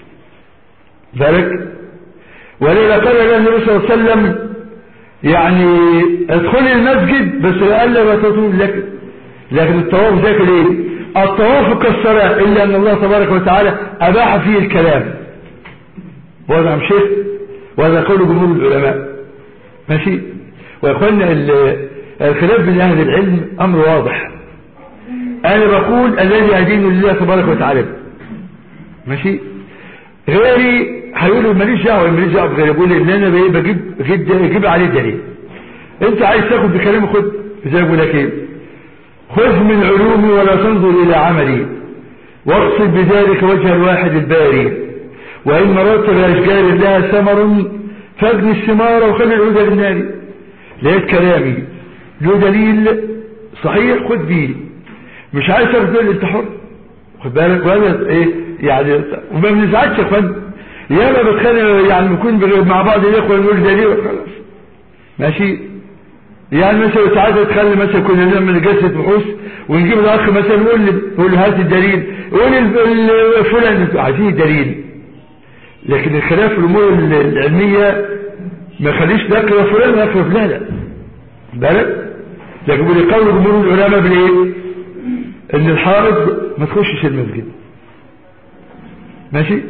بالك ولذا قال لنا النبي صلى الله عليه وسلم يعني ادخلي المسجد بس الا ما تطوف لك لكن الطواف ذاك الايه الطواف كالصلاة الا ان الله تبارك وتعالى اباح فيه الكلام وهذا عم شيخ وهذا قول جمهور العلماء ماشي واخوانا ال- الخلاف بين اهل العلم امر واضح انا بقول الذي يدين لله تبارك وتعالى ماشي غيري هيقولوا ماليش دعوه ماليش دعوه بغيري بقول ان انا بإيه بجيب جد جيب عليه دليل انت عايز تاخد بكلامي خد زي ما بقول لك ايه خذ من علومي ولا تنظر الى عملي واقصد بذلك وجه الواحد الباري وان مررت باشجار لها ثمر فاجني الثمار وخلي العود للنار لقيت كلامي له دليل صحيح خد بيه مش عايز تاخد دليل انت حر خد بالك ولا ايه يعني وما بنزعلش يا اخوان ياما بتخانق يعني نكون بغ- مع بعض الاخوه نقول دليل وخلاص ماشي يعني مثلا ساعات تخلي مثلا كنا نعمل جلسه بحوث ونجيب الاخ مثلا نقول له نقول له هات الدليل قول ال- ال- فلان عايزين دليل لكن الخلاف في الامور ال- العلميه ما يخليش نقرا فلان ونقرا فلان لا بالك لكن بيقول جمهور العلماء بالايه ان الحائض ما تخشش المسجد ماشي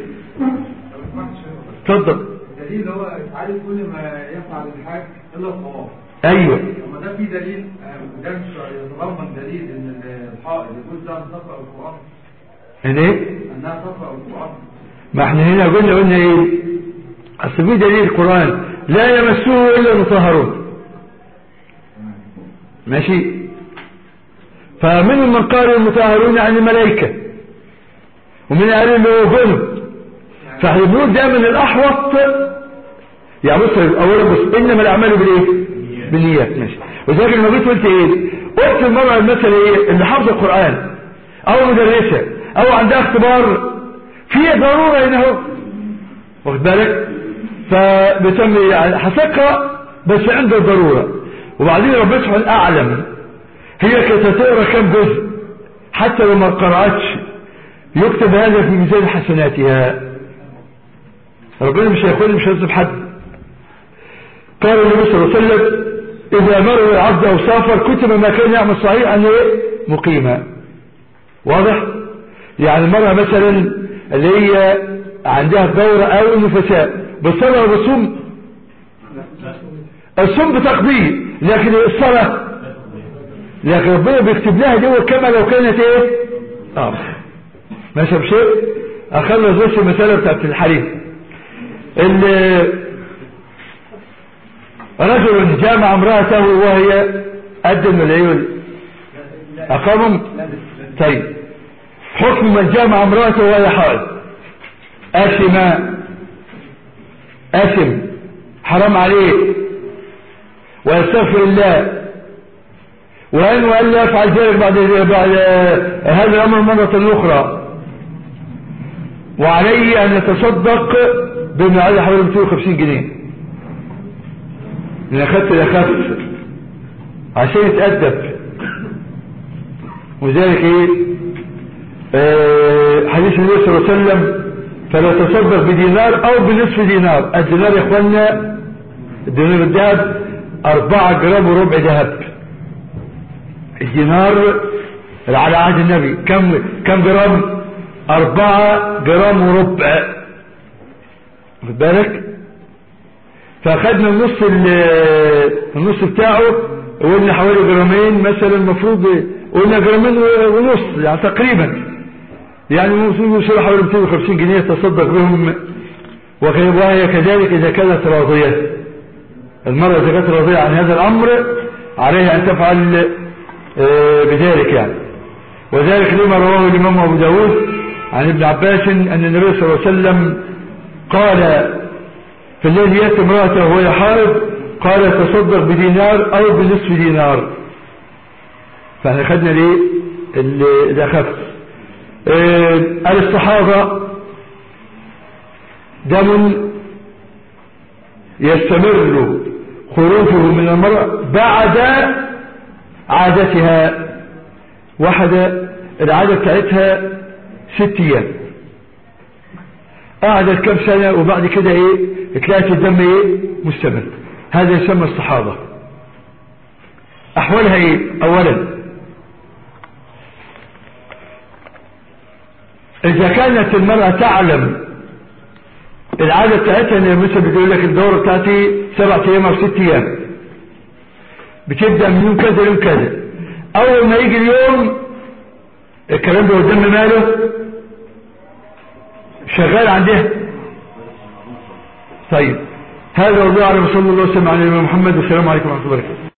اتفضل الدليل هو يفعل كل ما يفعل الحاج الا الطواف ايوه طب ما ده في دليل آه، ده مش يتضمن دليل ان الحائض يجوز لها ان تقرا القران ان ايه انها تقرا القران ما احنا هنا قلنا قلنا ايه اصل في دليل القران لا يمسه الا المطهرون ماشي فمنهم من قال المطهرون عن الملائكه ومن قال اللي هو جنب فاحنا بنقول دايما الاحوط يعني بص اولا بص انما الاعمال بالايه بالنيات ماشي وذلك لما جيت قلت ايه قلت المرأة المثل ايه اللي حافظه القرآن او مدرسة او عندها اختبار في ضرورة هنا اهو واخد بالك فبتم يعني هتقرا بس عند الضرورة وبعدين ربنا سبحانه اعلم هي كانت هتقرا كام جزء حتى لو ما قرأتش يكتب هذا في ميزان حسناتها ربنا مش هيقول مش هيظلم حد قال النبي صلى الله عليه وسلم إذا مر العبد أو سافر كتب ما كان يعمل صحيح أنه إيه؟ مقيما واضح يعني المرأة مثلا اللي هي عندها دورة أو النفساء بالصلاة والصوم الصوم بتقضيه لكن الصلاة لكن ربنا بيكتب لها دي كما لو كانت ايه اه ماشي بشيء اخلص بس المسألة بتاعت الحريم ال رجل جامع امرأته وهي قدم العيون أقامهم طيب حكم من جامع امرأته وهي حائض أثم أثم حرام عليه ويستغفر الله وأنه أن لا يفعل ذلك بعد, بعد هذا الأمر مرة أخرى وعليه أن يتصدق بما عليه حوالي 250 جنيه من أخذت الأخف عشان يتأدب وذلك إيه آه حديث النبي صلى الله عليه وسلم فلا تصدق بدينار أو بنصف دينار الدينار يا إخواننا الدينار الذهب أربعة جرام وربع ذهب الدينار على عهد النبي كم كم جرام أربعة جرام وربع خد بالك فأخذنا النص النص بتاعه قلنا حوالي جرامين مثلا المفروض قلنا جرامين ونص يعني تقريبا يعني المفروض يوصلوا حوالي 250 جنيه تصدق بهم وهي كذلك إذا كانت راضية المرأة إذا كانت راضية عن هذا الأمر عليها أن تفعل بذلك يعني وذلك لما رواه الإمام أبو داود عن ابن عباس أن النبي صلى الله عليه وسلم قال في الذي يأتي امرأته وهي حائض قال تصدق بدينار أو بنصف دينار فاحنا خدنا ليه اللي خف قال الصحابة دم يستمر خروجه من المرأة بعد عادتها واحدة العادة بتاعتها ست ايام قعدت كم سنة وبعد كده ايه تلاقي الدم ايه مستمر هذا يسمى الصحابة احوالها ايه اولا اذا كانت المرأة تعلم العادة بتاعتها ان مثلا بتقول لك الدورة بتاعتي سبعة ايام او ست ايام بتبدأ من يوم كذا يوم كذا اول ما يجي اليوم الكلام ده قدام ماله شغال عندها طيب هذا والله على صلى الله وسلم على محمد والسلام عليكم ورحمة الله وبركاته